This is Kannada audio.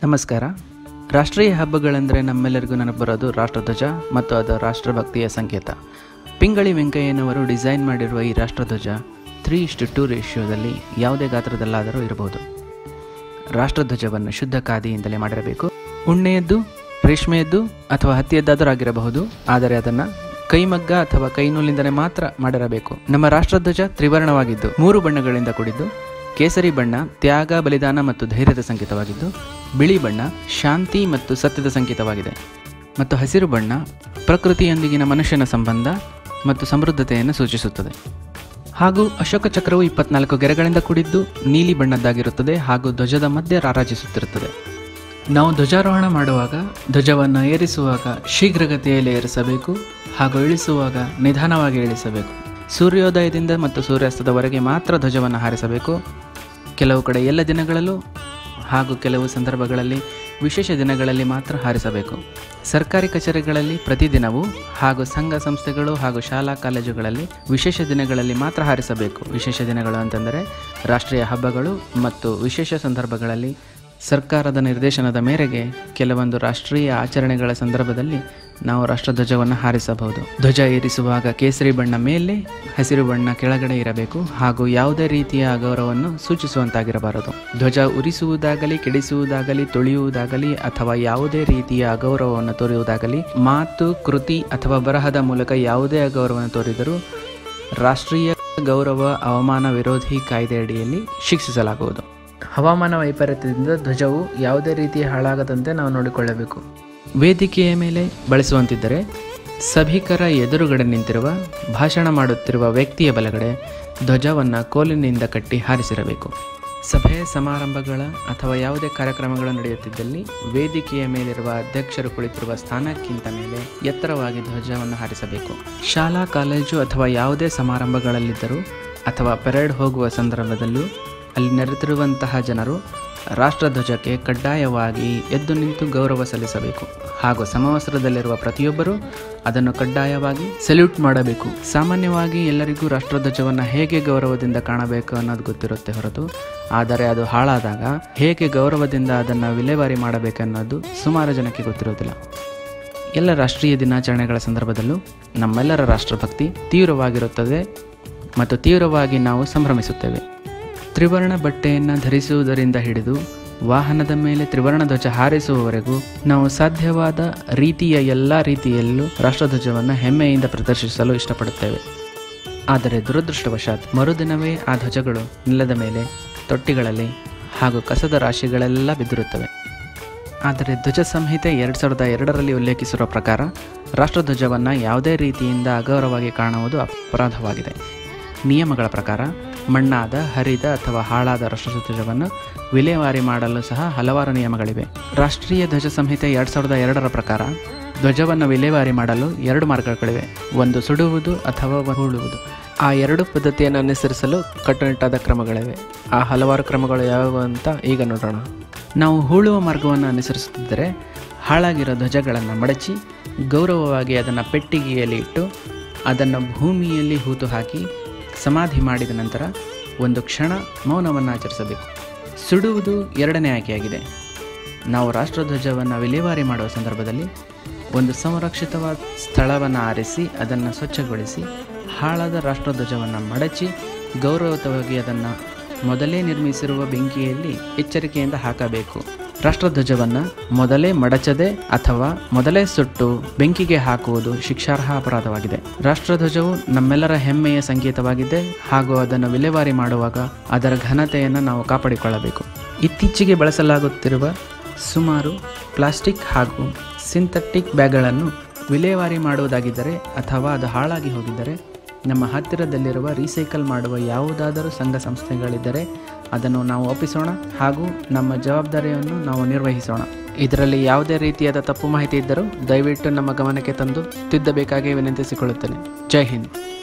ನಮಸ್ಕಾರ ರಾಷ್ಟ್ರೀಯ ಹಬ್ಬಗಳೆಂದರೆ ನಮ್ಮೆಲ್ಲರಿಗೂ ನೆನಪು ಬರೋದು ರಾಷ್ಟ್ರಧ್ವಜ ಮತ್ತು ಅದು ರಾಷ್ಟ್ರಭಕ್ತಿಯ ಸಂಕೇತ ಪಿಂಗಳಿ ವೆಂಕಯ್ಯನವರು ಡಿಸೈನ್ ಮಾಡಿರುವ ಈ ರಾಷ್ಟ್ರಧ್ವಜ ತ್ರೀ ಇಷ್ಟು ಟೂ ರೇಷಿಯೋದಲ್ಲಿ ಯಾವುದೇ ಗಾತ್ರದಲ್ಲಾದರೂ ಇರಬಹುದು ರಾಷ್ಟ್ರಧ್ವಜವನ್ನು ಶುದ್ಧ ಖಾದಿಯಿಂದಲೇ ಮಾಡಿರಬೇಕು ಉಣ್ಣೆಯದ್ದು ರೇಷ್ಮೆಯದ್ದು ಅಥವಾ ಹತ್ತಿಯದ್ದಾದರೂ ಆಗಿರಬಹುದು ಆದರೆ ಅದನ್ನು ಕೈಮಗ್ಗ ಅಥವಾ ಕೈನೂಲಿಂದಲೇ ಮಾತ್ರ ಮಾಡಿರಬೇಕು ನಮ್ಮ ರಾಷ್ಟ್ರಧ್ವಜ ತ್ರಿವರ್ಣವಾಗಿದ್ದು ಮೂರು ಬಣ್ಣಗಳಿಂದ ಕೂಡಿದ್ದು ಕೇಸರಿ ಬಣ್ಣ ತ್ಯಾಗ ಬಲಿದಾನ ಮತ್ತು ಧೈರ್ಯದ ಸಂಕೇತವಾಗಿದ್ದು ಬಿಳಿ ಬಣ್ಣ ಶಾಂತಿ ಮತ್ತು ಸತ್ಯದ ಸಂಕೇತವಾಗಿದೆ ಮತ್ತು ಹಸಿರು ಬಣ್ಣ ಪ್ರಕೃತಿಯೊಂದಿಗಿನ ಮನುಷ್ಯನ ಸಂಬಂಧ ಮತ್ತು ಸಮೃದ್ಧತೆಯನ್ನು ಸೂಚಿಸುತ್ತದೆ ಹಾಗೂ ಅಶೋಕ ಚಕ್ರವು ಇಪ್ಪತ್ನಾಲ್ಕು ಗೆರೆಗಳಿಂದ ಕೂಡಿದ್ದು ನೀಲಿ ಬಣ್ಣದ್ದಾಗಿರುತ್ತದೆ ಹಾಗೂ ಧ್ವಜದ ಮಧ್ಯೆ ರಾರಾಜಿಸುತ್ತಿರುತ್ತದೆ ನಾವು ಧ್ವಜಾರೋಹಣ ಮಾಡುವಾಗ ಧ್ವಜವನ್ನು ಏರಿಸುವಾಗ ಶೀಘ್ರಗತಿಯಲ್ಲಿ ಏರಿಸಬೇಕು ಹಾಗೂ ಇಳಿಸುವಾಗ ನಿಧಾನವಾಗಿ ಇಳಿಸಬೇಕು ಸೂರ್ಯೋದಯದಿಂದ ಮತ್ತು ಸೂರ್ಯಾಸ್ತದವರೆಗೆ ಮಾತ್ರ ಧ್ವಜವನ್ನು ಹಾರಿಸಬೇಕು ಕೆಲವು ಕಡೆ ಎಲ್ಲ ದಿನಗಳಲ್ಲೂ ಹಾಗೂ ಕೆಲವು ಸಂದರ್ಭಗಳಲ್ಲಿ ವಿಶೇಷ ದಿನಗಳಲ್ಲಿ ಮಾತ್ರ ಹಾರಿಸಬೇಕು ಸರ್ಕಾರಿ ಕಚೇರಿಗಳಲ್ಲಿ ಪ್ರತಿದಿನವೂ ಹಾಗೂ ಸಂಘ ಸಂಸ್ಥೆಗಳು ಹಾಗೂ ಶಾಲಾ ಕಾಲೇಜುಗಳಲ್ಲಿ ವಿಶೇಷ ದಿನಗಳಲ್ಲಿ ಮಾತ್ರ ಹಾರಿಸಬೇಕು ವಿಶೇಷ ದಿನಗಳು ಅಂತಂದರೆ ರಾಷ್ಟ್ರೀಯ ಹಬ್ಬಗಳು ಮತ್ತು ವಿಶೇಷ ಸಂದರ್ಭಗಳಲ್ಲಿ ಸರ್ಕಾರದ ನಿರ್ದೇಶನದ ಮೇರೆಗೆ ಕೆಲವೊಂದು ರಾಷ್ಟ್ರೀಯ ಆಚರಣೆಗಳ ಸಂದರ್ಭದಲ್ಲಿ ನಾವು ರಾಷ್ಟ್ರಧ್ವಜವನ್ನು ಹಾರಿಸಬಹುದು ಧ್ವಜ ಏರಿಸುವಾಗ ಕೇಸರಿ ಬಣ್ಣ ಮೇಲೆ ಹಸಿರು ಬಣ್ಣ ಕೆಳಗಡೆ ಇರಬೇಕು ಹಾಗೂ ಯಾವುದೇ ರೀತಿಯ ಅಗೌರವವನ್ನು ಸೂಚಿಸುವಂತಾಗಿರಬಾರದು ಧ್ವಜ ಉರಿಸುವುದಾಗಲಿ ಕೆಡಿಸುವುದಾಗಲಿ ತುಳಿಯುವುದಾಗಲಿ ಅಥವಾ ಯಾವುದೇ ರೀತಿಯ ಅಗೌರವವನ್ನು ತೋರುವುದಾಗಲಿ ಮಾತು ಕೃತಿ ಅಥವಾ ಬರಹದ ಮೂಲಕ ಯಾವುದೇ ಅಗೌರವವನ್ನು ತೋರಿದರೂ ರಾಷ್ಟ್ರೀಯ ಗೌರವ ಅವಮಾನ ವಿರೋಧಿ ಕಾಯ್ದೆ ಅಡಿಯಲ್ಲಿ ಶಿಕ್ಷಿಸಲಾಗುವುದು ಹವಾಮಾನ ವೈಪರೀತ್ಯದಿಂದ ಧ್ವಜವು ಯಾವುದೇ ರೀತಿ ಹಾಳಾಗದಂತೆ ನಾವು ನೋಡಿಕೊಳ್ಳಬೇಕು ವೇದಿಕೆಯ ಮೇಲೆ ಬಳಸುವಂತಿದ್ದರೆ ಸಭಿಕರ ಎದುರುಗಡೆ ನಿಂತಿರುವ ಭಾಷಣ ಮಾಡುತ್ತಿರುವ ವ್ಯಕ್ತಿಯ ಬಲಗಡೆ ಧ್ವಜವನ್ನು ಕೋಲಿನಿಂದ ಕಟ್ಟಿ ಹಾರಿಸಿರಬೇಕು ಸಭೆ ಸಮಾರಂಭಗಳ ಅಥವಾ ಯಾವುದೇ ಕಾರ್ಯಕ್ರಮಗಳು ನಡೆಯುತ್ತಿದ್ದಲ್ಲಿ ವೇದಿಕೆಯ ಮೇಲಿರುವ ಅಧ್ಯಕ್ಷರು ಕುಳಿತಿರುವ ಸ್ಥಾನಕ್ಕಿಂತ ಮೇಲೆ ಎತ್ತರವಾಗಿ ಧ್ವಜವನ್ನು ಹಾರಿಸಬೇಕು ಶಾಲಾ ಕಾಲೇಜು ಅಥವಾ ಯಾವುದೇ ಸಮಾರಂಭಗಳಲ್ಲಿದ್ದರೂ ಅಥವಾ ಪೆರೇಡ್ ಹೋಗುವ ಸಂದರ್ಭದಲ್ಲೂ ಅಲ್ಲಿ ನೆರೆತಿರುವಂತಹ ಜನರು ರಾಷ್ಟ್ರಧ್ವಜಕ್ಕೆ ಕಡ್ಡಾಯವಾಗಿ ಎದ್ದು ನಿಂತು ಗೌರವ ಸಲ್ಲಿಸಬೇಕು ಹಾಗೂ ಸಮವಸ್ತ್ರದಲ್ಲಿರುವ ಪ್ರತಿಯೊಬ್ಬರೂ ಅದನ್ನು ಕಡ್ಡಾಯವಾಗಿ ಸಲ್ಯೂಟ್ ಮಾಡಬೇಕು ಸಾಮಾನ್ಯವಾಗಿ ಎಲ್ಲರಿಗೂ ರಾಷ್ಟ್ರಧ್ವಜವನ್ನು ಹೇಗೆ ಗೌರವದಿಂದ ಕಾಣಬೇಕು ಅನ್ನೋದು ಗೊತ್ತಿರುತ್ತೆ ಹೊರತು ಆದರೆ ಅದು ಹಾಳಾದಾಗ ಹೇಗೆ ಗೌರವದಿಂದ ಅದನ್ನು ವಿಲೇವಾರಿ ಮಾಡಬೇಕನ್ನೋದು ಸುಮಾರು ಜನಕ್ಕೆ ಗೊತ್ತಿರೋದಿಲ್ಲ ಎಲ್ಲ ರಾಷ್ಟ್ರೀಯ ದಿನಾಚರಣೆಗಳ ಸಂದರ್ಭದಲ್ಲೂ ನಮ್ಮೆಲ್ಲರ ರಾಷ್ಟ್ರಭಕ್ತಿ ತೀವ್ರವಾಗಿರುತ್ತದೆ ಮತ್ತು ತೀವ್ರವಾಗಿ ನಾವು ಸಂಭ್ರಮಿಸುತ್ತೇವೆ ತ್ರಿವರ್ಣ ಬಟ್ಟೆಯನ್ನು ಧರಿಸುವುದರಿಂದ ಹಿಡಿದು ವಾಹನದ ಮೇಲೆ ತ್ರಿವರ್ಣ ಧ್ವಜ ಹಾರಿಸುವವರೆಗೂ ನಾವು ಸಾಧ್ಯವಾದ ರೀತಿಯ ಎಲ್ಲ ರೀತಿಯಲ್ಲೂ ರಾಷ್ಟ್ರಧ್ವಜವನ್ನು ಹೆಮ್ಮೆಯಿಂದ ಪ್ರದರ್ಶಿಸಲು ಇಷ್ಟಪಡುತ್ತೇವೆ ಆದರೆ ದುರದೃಷ್ಟವಶಾತ್ ಮರುದಿನವೇ ಆ ಧ್ವಜಗಳು ನೆಲದ ಮೇಲೆ ತೊಟ್ಟಿಗಳಲ್ಲಿ ಹಾಗೂ ಕಸದ ರಾಶಿಗಳೆಲ್ಲ ಬಿದ್ದಿರುತ್ತವೆ ಆದರೆ ಧ್ವಜ ಸಂಹಿತೆ ಎರಡು ಸಾವಿರದ ಎರಡರಲ್ಲಿ ಉಲ್ಲೇಖಿಸಿರುವ ಪ್ರಕಾರ ರಾಷ್ಟ್ರಧ್ವಜವನ್ನು ಯಾವುದೇ ರೀತಿಯಿಂದ ಅಗೌರವಾಗಿ ಕಾಣುವುದು ಅಪರಾಧವಾಗಿದೆ ನಿಯಮಗಳ ಪ್ರಕಾರ ಮಣ್ಣಾದ ಹರಿದ ಅಥವಾ ಹಾಳಾದ ರಾಷ್ಟ್ರಧ್ವಜವನ್ನು ವಿಲೇವಾರಿ ಮಾಡಲು ಸಹ ಹಲವಾರು ನಿಯಮಗಳಿವೆ ರಾಷ್ಟ್ರೀಯ ಧ್ವಜ ಸಂಹಿತೆ ಎರಡು ಸಾವಿರದ ಎರಡರ ಪ್ರಕಾರ ಧ್ವಜವನ್ನು ವಿಲೇವಾರಿ ಮಾಡಲು ಎರಡು ಮಾರ್ಗಗಳಿವೆ ಒಂದು ಸುಡುವುದು ಅಥವಾ ಹೂಳುವುದು ಆ ಎರಡು ಪದ್ಧತಿಯನ್ನು ಅನುಸರಿಸಲು ಕಟ್ಟುನಿಟ್ಟಾದ ಕ್ರಮಗಳಿವೆ ಆ ಹಲವಾರು ಕ್ರಮಗಳು ಯಾವುವು ಅಂತ ಈಗ ನೋಡೋಣ ನಾವು ಹೂಳುವ ಮಾರ್ಗವನ್ನು ಅನುಸರಿಸುತ್ತಿದ್ದರೆ ಹಾಳಾಗಿರೋ ಧ್ವಜಗಳನ್ನು ಮಡಚಿ ಗೌರವವಾಗಿ ಅದನ್ನು ಪೆಟ್ಟಿಗೆಯಲ್ಲಿ ಇಟ್ಟು ಅದನ್ನು ಭೂಮಿಯಲ್ಲಿ ಹೂತು ಹಾಕಿ ಸಮಾಧಿ ಮಾಡಿದ ನಂತರ ಒಂದು ಕ್ಷಣ ಮೌನವನ್ನು ಆಚರಿಸಬೇಕು ಸುಡುವುದು ಎರಡನೇ ಆಯ್ಕೆಯಾಗಿದೆ ನಾವು ರಾಷ್ಟ್ರಧ್ವಜವನ್ನು ವಿಲೇವಾರಿ ಮಾಡುವ ಸಂದರ್ಭದಲ್ಲಿ ಒಂದು ಸಂರಕ್ಷಿತವಾದ ಸ್ಥಳವನ್ನು ಆರಿಸಿ ಅದನ್ನು ಸ್ವಚ್ಛಗೊಳಿಸಿ ಹಾಳಾದ ರಾಷ್ಟ್ರಧ್ವಜವನ್ನು ಮಡಚಿ ಗೌರವಯುತವಾಗಿ ಅದನ್ನು ಮೊದಲೇ ನಿರ್ಮಿಸಿರುವ ಬೆಂಕಿಯಲ್ಲಿ ಎಚ್ಚರಿಕೆಯಿಂದ ಹಾಕಬೇಕು ರಾಷ್ಟ್ರಧ್ವಜವನ್ನು ಮೊದಲೇ ಮಡಚದೆ ಅಥವಾ ಮೊದಲೇ ಸುಟ್ಟು ಬೆಂಕಿಗೆ ಹಾಕುವುದು ಶಿಕ್ಷಾರ್ಹ ಅಪರಾಧವಾಗಿದೆ ರಾಷ್ಟ್ರಧ್ವಜವು ನಮ್ಮೆಲ್ಲರ ಹೆಮ್ಮೆಯ ಸಂಕೇತವಾಗಿದೆ ಹಾಗೂ ಅದನ್ನು ವಿಲೇವಾರಿ ಮಾಡುವಾಗ ಅದರ ಘನತೆಯನ್ನು ನಾವು ಕಾಪಾಡಿಕೊಳ್ಳಬೇಕು ಇತ್ತೀಚೆಗೆ ಬಳಸಲಾಗುತ್ತಿರುವ ಸುಮಾರು ಪ್ಲಾಸ್ಟಿಕ್ ಹಾಗೂ ಸಿಂಥೆಟಿಕ್ ಬ್ಯಾಗ್ಗಳನ್ನು ವಿಲೇವಾರಿ ಮಾಡುವುದಾಗಿದ್ದರೆ ಅಥವಾ ಅದು ಹಾಳಾಗಿ ಹೋಗಿದ್ದರೆ ನಮ್ಮ ಹತ್ತಿರದಲ್ಲಿರುವ ರೀಸೈಕಲ್ ಮಾಡುವ ಯಾವುದಾದರೂ ಸಂಘ ಸಂಸ್ಥೆಗಳಿದ್ದರೆ ಅದನ್ನು ನಾವು ಒಪ್ಪಿಸೋಣ ಹಾಗೂ ನಮ್ಮ ಜವಾಬ್ದಾರಿಯನ್ನು ನಾವು ನಿರ್ವಹಿಸೋಣ ಇದರಲ್ಲಿ ಯಾವುದೇ ರೀತಿಯಾದ ತಪ್ಪು ಮಾಹಿತಿ ಇದ್ದರೂ ದಯವಿಟ್ಟು ನಮ್ಮ ಗಮನಕ್ಕೆ ತಂದು ತಿದ್ದಬೇಕಾಗಿ ವಿನಂತಿಸಿಕೊಳ್ಳುತ್ತೇನೆ ಜೈ ಹಿಂದ್